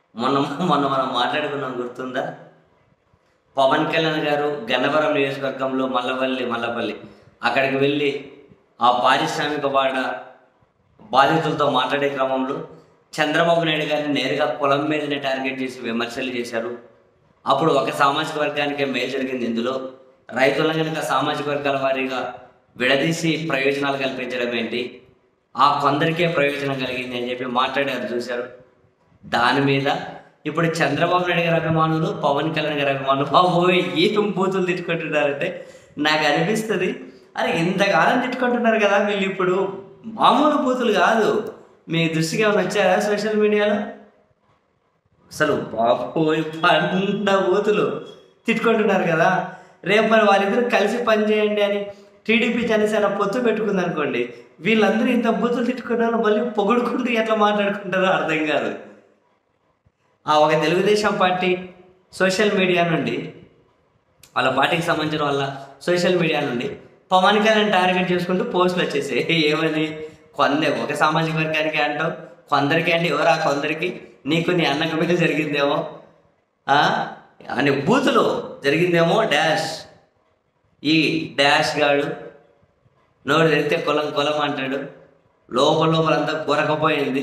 మొన్న మొన్న మనం మాట్లాడుకున్నాం గుర్తుందా పవన్ కళ్యాణ్ గారు గన్నవరం నియోజకవర్గంలో మల్లవల్లి మల్లపల్లి అక్కడికి వెళ్ళి ఆ పారిశ్రామిక వాడ బాధితులతో మాట్లాడే క్రమంలో చంద్రబాబు నాయుడు గారిని నేరుగా కులం మీదనే టార్గెట్ చేసి విమర్శలు చేశారు అప్పుడు ఒక సామాజిక వర్గానికే మేలు జరిగింది ఇందులో రైతులను కనుక సామాజిక వర్గాల వారీగా విడదీసి ప్రయోజనాలు కల్పించడం ఏంటి ఆ కొందరికే ప్రయోజనం కలిగింది అని చెప్పి మాట్లాడారు చూశారు దాని మీద ఇప్పుడు చంద్రబాబు నాయుడు గారి అభిమానులు పవన్ కళ్యాణ్ గారి అభిమానులు బాబోయ్ ఏం బూతులు తిట్టుకుంటున్నారంటే నాకు అనిపిస్తుంది అరే ఇంతకాలం తిట్టుకుంటున్నారు కదా వీళ్ళు ఇప్పుడు మామూలు బూతులు కాదు మీ దృష్టికి ఏమైనా వచ్చారా సోషల్ మీడియాలో అసలు బాబోయ్ పండ బూతులు తిట్టుకుంటున్నారు కదా రేపు మరి వాళ్ళిద్దరు కలిసి పని చేయండి అని టీడీపీ జనసేన పొత్తు పెట్టుకుంది అనుకోండి వీళ్ళందరూ ఇంత బూతులు తిట్టుకున్నారు మళ్ళీ పొగుడుకుంటూ ఎట్లా మాట్లాడుకుంటారో అర్థం కాదు ఆ ఒక తెలుగుదేశం పార్టీ సోషల్ మీడియా నుండి వాళ్ళ పార్టీకి సంబంధించిన వాళ్ళ సోషల్ మీడియా నుండి పవన్ కళ్యాణ్ టార్గెట్ చేసుకుంటూ పోస్టులు వచ్చేసాయి ఏమని కొంద ఒక సామాజిక వర్గానికి అంటావు కొందరికి అంటే ఎవరా కొందరికి నీకు నీ అన్నకు మీద జరిగిందేమో ఆ? అని బూతులు జరిగిందేమో డాష్ ఈ డాష్ గాడు నోరు తెరిస్తే కులం కులం అంటాడు లోపల లోపల అంతా కొరకపోయింది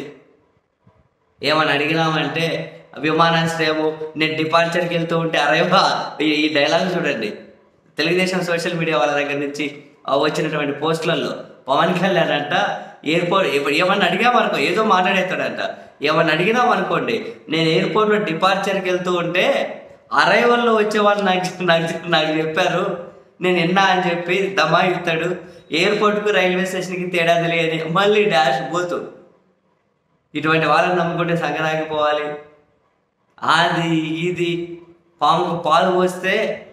ఏమని అడిగినామంటే విమానాశ్రయము నేను డిపార్చర్కి వెళ్తూ ఉంటే అరేవా ఈ ఈ డైలాగ్ చూడండి తెలుగుదేశం సోషల్ మీడియా వాళ్ళ దగ్గర నుంచి ఆ వచ్చినటువంటి పోస్టులలో పవన్ కళ్యాణ్ అంట ఎయిర్పోర్ట్ ఇప్పుడు ఏమన్నా అడిగామనుకో ఏదో మాట్లాడేస్తాడంట ఏమన్నా అడిగినామనుకోండి నేను ఎయిర్పోర్ట్లో డిపార్చర్కి వెళ్తూ ఉంటే అరైవల్లో వచ్చే వాళ్ళు నాకు నాకు నాకు చెప్పారు నేను విన్నా అని చెప్పి దమాయిస్తాడు ఎయిర్పోర్ట్కు రైల్వే స్టేషన్కి తేడా తెలియని మళ్ళీ డాష్ పోతూ ఇటువంటి వాళ్ళని నమ్ముకుంటే సంగరాగిపోవాలి అది ఇది పాముకు పాలు పోస్తే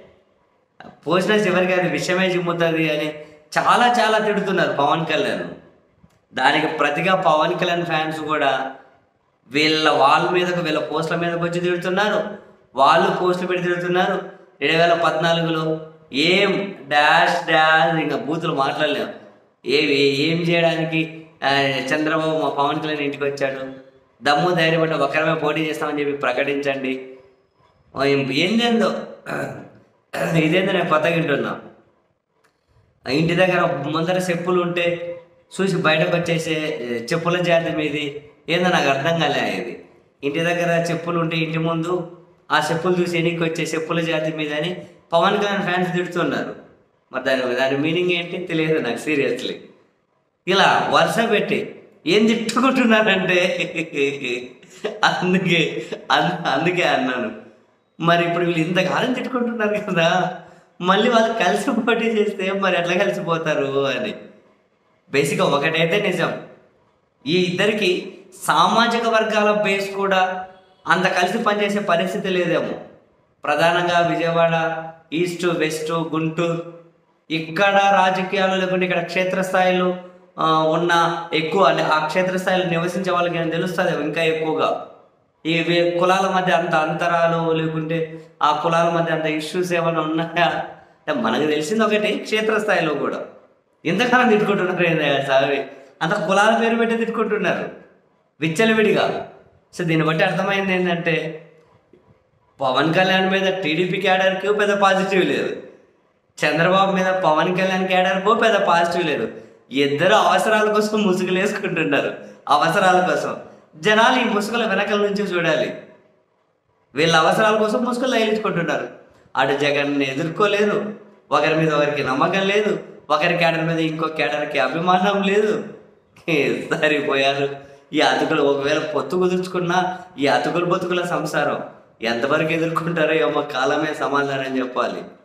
పోసిన చివరికి అది విషమే చిమ్ముతుంది అని చాలా చాలా తిడుతున్నారు పవన్ కళ్యాణ్ దానికి ప్రతిగా పవన్ కళ్యాణ్ ఫ్యాన్స్ కూడా వీళ్ళ వాళ్ళ మీదకు వీళ్ళ పోస్టుల మీదకి వచ్చి తిడుతున్నారు వాళ్ళు పోస్టులు పెట్టి తిడుతున్నారు రెండు వేల పద్నాలుగులో ఏం డాష్ డాష్ ఇంకా బూతులు మాట్లాడలేము ఏవి ఏం చేయడానికి ఆ, చంద్రబాబు మా పవన్ కళ్యాణ్ ఇంటికి వచ్చాడు దమ్ము ధైర్యపడ్డ ఒక్కరమే పోటీ చేస్తామని చెప్పి ప్రకటించండి ఓ, ఏం- ఏందేందో ఇదేందో నేను కొత్తగా వింటున్నా ఆ ఇంటి దగ్గర ముందర చెప్పులు ఉంటే చూసి బయటకు వచ్చేసే ఏ, చెప్పుల జాతి మీది ఏందో నాకు అర్థం కాలే ఇది ఇంటి దగ్గర చెప్పులు ఉంటే ఇంటి ముందు ఆ చెప్పులు చూసి ఎనికి వచ్చే చెప్పుల జాతి మీద అని పవన్ కళ్యాణ్ ఫ్యాన్స్ తిడుతున్నారు మరి దాని దాని మీనింగ్ ఏంటి తెలియదు నాకు సీరియస్లీ ఇలా వరుస పెట్టి ఏం తిట్టుకుంటున్నారంటే అందుకే అన్- అందుకే అన్నాను మరి ఇప్పుడు వీళ్ళు ఇంతకాలం తిట్టుకుంటున్నారు కదా మళ్ళీ వాళ్ళు కలిసి పోటీ చేస్తే మరి ఎట్లా కలిసిపోతారు అని బేసిక్గా ఒకటైతే నిజం ఈ ఇద్దరికి సామాజిక వర్గాల బేస్ కూడా అంత కలిసి పనిచేసే పరిస్థితి లేదేమో ప్రధానంగా విజయవాడ ఈస్ట్ వెస్ట్ గుంటూరు ఇక్కడ రాజకీయాలు లేకుంటే ఇక్కడ క్షేత్రస్థాయిలో ఆ, ఉన్న ఎక్కువ అంటే ఆ క్షేత్రస్థాయిలో నివసించే వాళ్ళకి ఏమైనా తెలుస్తుంది ఇంకా ఎక్కువగా ఈ వే- కులాల మధ్య అంత అంతరాలు లేకుంటే ఆ కులాల మధ్య అంత ఇష్యూస్ ఏమైనా ఉన్నాయా అంటే మనకు తెలిసింది ఒకటి క్షేత్రస్థాయిలో కూడా ఎంతకాలం తిట్టుకుంటున్నారు ఏందయ్యా సావి అంత కులాల పేరు పెట్టి తిట్టుకుంటున్నారు విచ్చలవిడిగా సో దీన్ని బట్టి అర్థమైంది ఏంటంటే పవన్ కళ్యాణ్ మీద టీడీపీ క్యాడర్కి పెద్ద పాజిటివ్ లేదు చంద్రబాబు మీద పవన్ కళ్యాణ్ క్యాడర్కు పెద్ద పాజిటివ్ లేదు ఇద్దరు అవసరాల కోసం ముసుగులు వేసుకుంటున్నారు అవసరాల కోసం జనాలు ఈ ముసుగుల వెనకల నుంచి చూడాలి వీళ్ళ అవసరాల కోసం ముసుగులు తగిలించుకుంటున్నారు అటు జగన్ని ఎదుర్కోలేరు ఒకరి మీద ఒకరికి నమ్మకం లేదు ఒకరి క్యాడర్ మీద ఇంకో క్యాడర్కి అభిమానం లేదు ఏ, సరిపోయారు ఈ అతుకులు ఒకవేళ పొత్తు కుదుర్చుకున్నా ఈ అతుకులు బతుకుల సంసారం ఎంతవరకు ఎదుర్కొంటారో ఏమో కాలమే సమాధానం చెప్పాలి